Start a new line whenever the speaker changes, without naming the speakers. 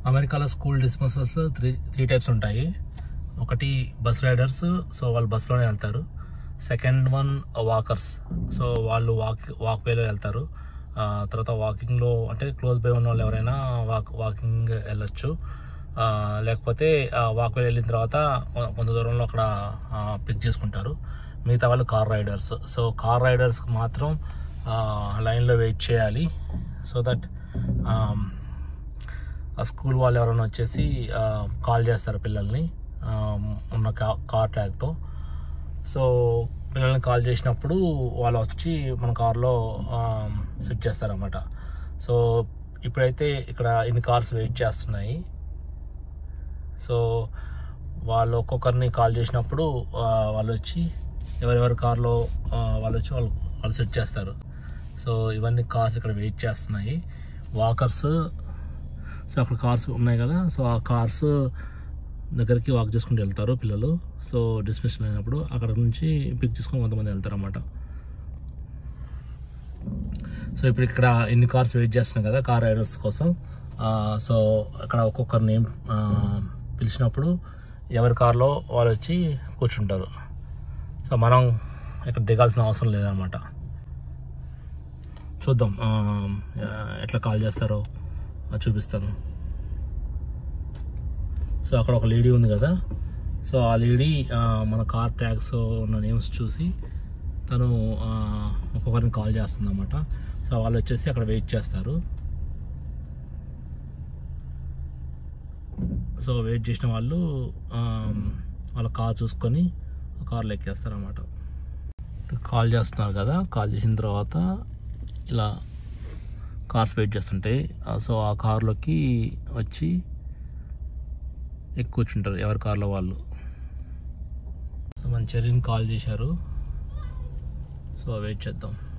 అమెరికాలో school dismissals three three types ఉంటాయి ఒకటి బస్ రైడర్స్ సో వాళ్ళు బస్సులోనే వెళ్తారు సెకండ్ వన్ వాకర్స్ సో వాళ్ళు వాక్ వాక్ వేలో వెళ్తారు ఆ, తర్వాత వాకింగ్లో అంటే క్లోజ్ బై ఉన్న వాళ్ళు ఎవరైనా వాక్ వాకింగ్ వెళ్ళొచ్చు ఆ, లేకపోతే వాక్ వే వెళ్ళిన తర్వాత కొ- కొంత దూరంలో అక్కడ పిక్ చేసుకుంటారు మిగతా వాళ్ళు కార్ రైడర్స్ సో కార్ రైడర్స్కి మాత్రం లైన్లో వెయిట్ చేయాలి సో దట్ ఆ స్కూల్ వాళ్ళు ఎవరైనా వచ్చేసి కాల్ చేస్తారు పిల్లల్ని ఆ, ఉన్న కా- కార్ ట్యాగ్తో సో పిల్లల్ని కాల్ చేసినప్పుడు వాళ్ళు వచ్చి మన కార్లో సెట్ చేస్తారన్నమాట సో ఇప్పుడైతే ఇక్కడ ఇన్ని కార్స్ వెయిట్ చేస్తున్నాయి సో వాళ్ళు ఒక్కొక్కరిని కాల్ చేసినప్పుడు ఆ, వాళ్ళు వచ్చి ఎవరెవరి కార్లో ఆ, వాళ్ళు వచ్చి వాళ్ళు వాళ్ళు సెట్ చేస్తారు సో ఇవన్నీ కార్స్ ఇక్కడ వెయిట్ చేస్తున్నాయి వాకర్స్ సో అక్కడ కార్స్ ఉన్నాయి కదా సో ఆ కార్స్ దగ్గరికి వాక్ చేసుకుంటూ వెళ్తారు పిల్లలు సో డిస్మిషన్ అయినప్పుడు అక్కడ నుంచి పిక్ చేసుకొని కొంతమంది వెళ్తారు అన్నమాట సో ఇప్పుడు ఇక్కడ ఎన్ని కార్స్ వెయిట్ చేస్తున్నాయి కదా కార్ రైడర్స్ కోసం ఆ, సో అక్కడ ఒక్కొక్కరిని ఆ, పిలిచినప్పుడు ఎవరి కార్లో వాళ్ళు వచ్చి కూర్చుంటారు సో మనం ఇక్కడ దిగాల్సిన అవసరం లేదనమాట చూద్దాం ఆ, ఎట్లా కాల్ చేస్తారో అది చూపిస్తాను సో అక్కడ ఒక లేడీ ఉంది కదా సో ఆ లేడీ ఆ, మన కార్ ట్యాగ్స్ ఉన్న నేమ్స్ చూసి తను ఆ, ఒక్కొక్కరిని కాల్ చేస్తుంది అనమాట సో వాళ్ళు వచ్చేసి అక్కడ వెయిట్ చేస్తారు సో వెయిట్ చేసిన వాళ్ళు ఆ, వాళ్ళ కార్ చూసుకొని కార్లో ఎక్కేస్తారు అనమాట కాల్ చేస్తున్నారు కదా కాల్ చేసిన తర్వాత ఇలా కార్స్ వెయిట్ చేస్తుంటాయి ఆ, సో ఆ కార్లోకి వచ్చి ఎక్కి కూర్చుంటారు ఎవరి కార్లో వాళ్ళు సో మన చెర్రీని కాల్ చేశారు సో వెయిట్ చేద్దాం